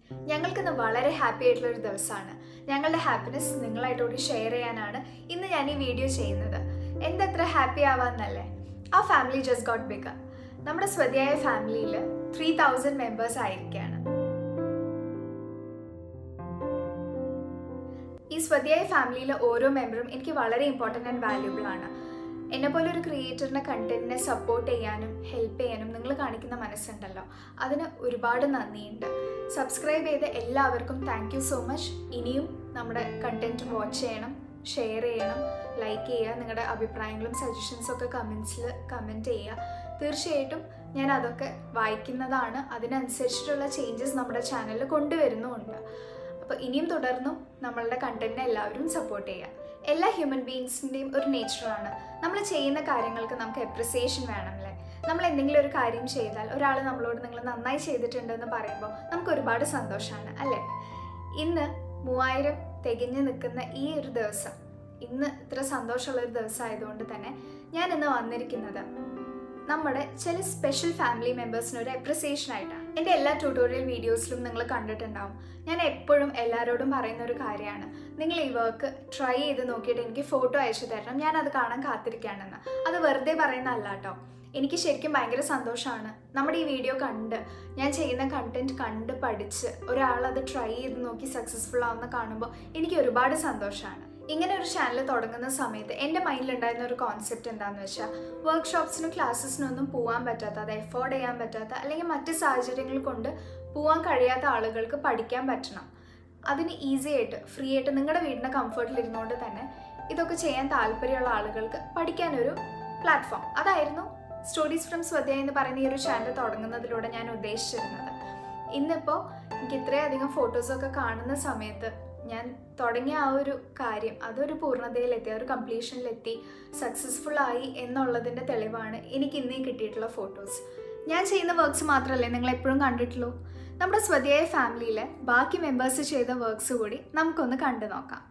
ഞങ്ങൾക്കിന്ന് വളരെ ഹാപ്പി ആയിട്ടുള്ള ഒരു ദിവസമാണ് ഞങ്ങളുടെ ഹാപ്പിനെസ് നിങ്ങളായിട്ടോട് ഷെയർ ചെയ്യാനാണ് ഇന്ന് ഞാൻ ഈ വീഡിയോ ചെയ്യുന്നത് എന്തത്ര ഹാപ്പി ആവാന്നല്ലേ ആ ഫാമിലി ജസ്റ്റ് ഗോട്ട് ബിഗർ നമ്മുടെ സ്വതിയായ ഫാമിലിയിൽ ത്രീ തൗസൻഡ് മെമ്പേഴ്സ് ആയിരിക്കുകയാണ് ഈ സ്വതിയായ ഫാമിലിയിലെ ഓരോ മെമ്പറും എനിക്ക് വളരെ ഇമ്പോർട്ടൻ്റ് ആൻഡ് വാല്യൂബിൾ ആണ് എന്നെ പോലെ ഒരു ക്രിയേറ്ററിനെ കണ്ടന്റിനെ സപ്പോർട്ട് ചെയ്യാനും ഹെൽപ്പ് ചെയ്യാനും നിങ്ങൾ കാണിക്കുന്ന മനസ്സുണ്ടല്ലോ അതിന് ഒരുപാട് നന്ദിയുണ്ട് സബ്സ്ക്രൈബ് ചെയ്ത എല്ലാവർക്കും താങ്ക് യു സോ മച്ച് ഇനിയും നമ്മുടെ കണ്ടന്റ് വാച്ച് ചെയ്യണം ഷെയർ ചെയ്യണം ലൈക്ക് ചെയ്യുക നിങ്ങളുടെ അഭിപ്രായങ്ങളും സജഷൻസും ഒക്കെ കമൻസിൽ കമൻറ്റ് ചെയ്യുക തീർച്ചയായിട്ടും ഞാൻ അതൊക്കെ വായിക്കുന്നതാണ് അതിനനുസരിച്ചിട്ടുള്ള ചേഞ്ചസ് നമ്മുടെ ചാനലിൽ കൊണ്ടുവരുന്നുമുണ്ട് അപ്പോൾ ഇനിയും തുടർന്നും നമ്മളുടെ കണ്ടന്റിനെ എല്ലാവരും സപ്പോർട്ട് ചെയ്യുക എല്ലാ ഹ്യൂമൻ ബീങ്സിൻ്റെയും ഒരു നേച്ചറാണ് നമ്മൾ ചെയ്യുന്ന കാര്യങ്ങൾക്ക് നമുക്ക് എപ്രിസിയേഷൻ വേണമല്ലേ നമ്മൾ എന്തെങ്കിലും ഒരു കാര്യം ചെയ്താൽ ഒരാൾ നമ്മളോട് നിങ്ങൾ നന്നായി ചെയ്തിട്ടുണ്ടെന്ന് പറയുമ്പോൾ നമുക്ക് ഒരുപാട് സന്തോഷമാണ് അല്ലേ ഇന്ന് മൂവായിരം തികഞ്ഞു നിൽക്കുന്ന ഈ ഒരു ദിവസം ഇന്ന് ഇത്ര സന്തോഷമുള്ള ഒരു ദിവസം ആയതുകൊണ്ട് തന്നെ ഞാൻ ഇന്ന് വന്നിരിക്കുന്നത് നമ്മുടെ ചില സ്പെഷ്യൽ ഫാമിലി മെമ്പേഴ്സിന് ഒരു അപ്രിസിയേഷൻ ആയിട്ടാണ് എൻ്റെ എല്ലാ ട്യൂട്ടോറിയൽ വീഡിയോസിലും നിങ്ങൾ കണ്ടിട്ടുണ്ടാവും ഞാൻ എപ്പോഴും എല്ലാവരോടും പറയുന്ന ഒരു കാര്യമാണ് നിങ്ങൾ ഈ വർക്ക് ട്രൈ ചെയ്ത് നോക്കിയിട്ട് എനിക്ക് ഫോട്ടോ അയച്ചു തരണം ഞാൻ അത് കാണാൻ കാത്തിരിക്കുകയാണെന്ന് അത് വെറുതെ പറയുന്നതല്ല കേട്ടോ എനിക്ക് ശരിക്കും ഭയങ്കര സന്തോഷമാണ് നമ്മുടെ ഈ വീഡിയോ കണ്ട് ഞാൻ ചെയ്യുന്ന കണ്ടന്റ് കണ്ട് പഠിച്ച് ഒരാൾ അത് ട്രൈ ചെയ്ത് നോക്കി സക്സസ്ഫുൾ ആവുന്ന കാണുമ്പോൾ എനിക്ക് ഒരുപാട് സന്തോഷമാണ് ഇങ്ങനെ ഒരു ചാനൽ തുടങ്ങുന്ന സമയത്ത് എൻ്റെ മൈൻഡിലുണ്ടായിരുന്ന ഒരു കോൺസെപ്റ്റ് എന്താണെന്ന് വെച്ചാൽ വർക്ക്ഷോപ്സിനും ക്ലാസ്സസിനൊന്നും പോകാൻ പറ്റാത്ത അത് എഫോർഡ് ചെയ്യാൻ പറ്റാത്ത അല്ലെങ്കിൽ മറ്റ് സാഹചര്യങ്ങൾ കൊണ്ട് പോകാൻ കഴിയാത്ത ആളുകൾക്ക് പഠിക്കാൻ പറ്റണം അതിന് ഈസി ആയിട്ട് ഫ്രീ ആയിട്ട് നിങ്ങളുടെ വീടിൻ്റെ കംഫർട്ടിൽ ഇരുന്നുകൊണ്ട് തന്നെ ഇതൊക്കെ ചെയ്യാൻ താല്പര്യമുള്ള ആളുകൾക്ക് പഠിക്കാനൊരു പ്ലാറ്റ്ഫോം അതായിരുന്നു സ്റ്റോറീസ് ഫ്രം സ്വദ്യ എന്ന് പറയുന്ന ഈ ഒരു ചാനൽ തുടങ്ങുന്നതിലൂടെ ഞാൻ ഉദ്ദേശിച്ചിരുന്നത് ഇന്നിപ്പോൾ എനിക്ക് ഇത്രയധികം ഫോട്ടോസൊക്കെ കാണുന്ന സമയത്ത് ഞാൻ തുടങ്ങിയ ആ ഒരു കാര്യം അതൊരു പൂർണ്ണതയിലെത്തി ഒരു കംപ്ലീഷനിലെത്തി സക്സസ്ഫുൾ ആയി എന്നുള്ളതിൻ്റെ തെളിവാണ് എനിക്ക് ഇന്നേ കിട്ടിയിട്ടുള്ള ഫോട്ടോസ് ഞാൻ ചെയ്യുന്ന വർക്ക്സ് മാത്രമല്ലേ നിങ്ങൾ എപ്പോഴും കണ്ടിട്ടുള്ളൂ നമ്മുടെ സ്വതിയായ ഫാമിലിയിലെ ബാക്കി മെമ്പേഴ്സ് ചെയ്ത വർക്ക്സ് കൂടി നമുക്കൊന്ന് കണ്ടു നോക്കാം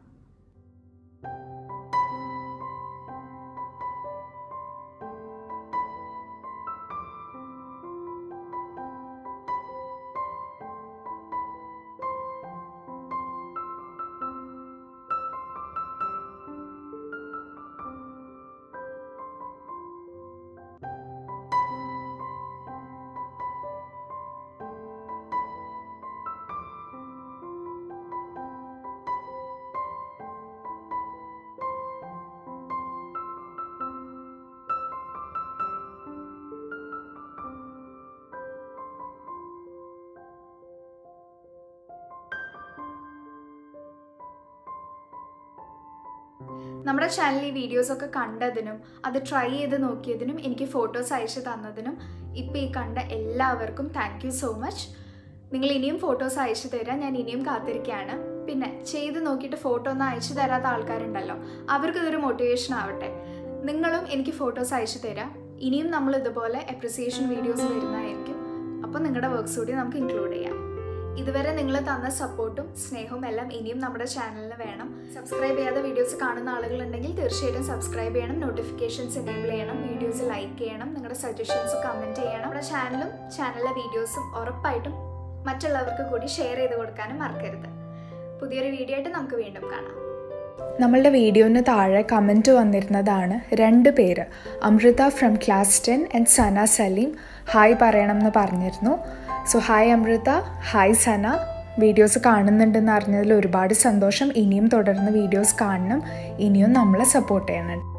നമ്മുടെ ചാനലിൽ ഈ വീഡിയോസൊക്കെ കണ്ടതിനും അത് ട്രൈ ചെയ്ത് നോക്കിയതിനും എനിക്ക് ഫോട്ടോസ് അയച്ചു തന്നതിനും ഇപ്പോൾ ഈ കണ്ട എല്ലാവർക്കും താങ്ക് യു സോ മച്ച് നിങ്ങൾ ഇനിയും ഫോട്ടോസ് അയച്ചു തരാൻ ഞാൻ ഇനിയും കാത്തിരിക്കുകയാണ് പിന്നെ ചെയ്ത് നോക്കിയിട്ട് ഫോട്ടോ ഒന്നും അയച്ചു തരാത്ത ആൾക്കാരുണ്ടല്ലോ അവർക്കിതൊരു മോട്ടിവേഷൻ ആവട്ടെ നിങ്ങളും എനിക്ക് ഫോട്ടോസ് അയച്ചു തരാം ഇനിയും നമ്മൾ ഇതുപോലെ അപ്രിസിയേഷൻ വീഡിയോസ് വരുന്നതായിരിക്കും അപ്പോൾ നിങ്ങളുടെ വർക്ക്സ് കൂടി നമുക്ക് ഇൻക്ലൂഡ് ചെയ്യാം ഇതുവരെ നിങ്ങൾ തന്ന സപ്പോർട്ടും സ്നേഹവും എല്ലാം ഇനിയും നമ്മുടെ ചാനലിന് വേണം സബ്സ്ക്രൈബ് ചെയ്യാതെ വീഡിയോസ് കാണുന്ന ആളുകളുണ്ടെങ്കിൽ തീർച്ചയായിട്ടും സബ്സ്ക്രൈബ് ചെയ്യണം നോട്ടിഫിക്കേഷൻസ് എനേബിൾ ചെയ്യണം വീഡിയോസ് ലൈക്ക് ചെയ്യണം നിങ്ങളുടെ സജഷൻസ് കമൻറ്റ് ചെയ്യണം നമ്മുടെ ചാനലും ചാനലിലെ വീഡിയോസും ഉറപ്പായിട്ടും മറ്റുള്ളവർക്ക് കൂടി ഷെയർ ചെയ്ത് കൊടുക്കാനും മറക്കരുത് പുതിയൊരു വീഡിയോ ആയിട്ട് നമുക്ക് വീണ്ടും കാണാം നമ്മളുടെ വീഡിയോന് താഴെ കമൻറ്റ് വന്നിരുന്നതാണ് രണ്ട് പേര് Amrita from class ten and Sana Saleem hi പറയണം എന്ന് പറഞ്ഞിരുന്നു so hi Amrita hi Sana videos കാണുന്നുണ്ടെന്ന് അറിഞ്ഞതിൽ ഒരുപാട് സന്തോഷം ഇനിയും തുടർന്ന് വീഡിയോസ് കാണണം ഇനിയും നമ്മളെ സപ്പോർട്ട് ചെയ്യണം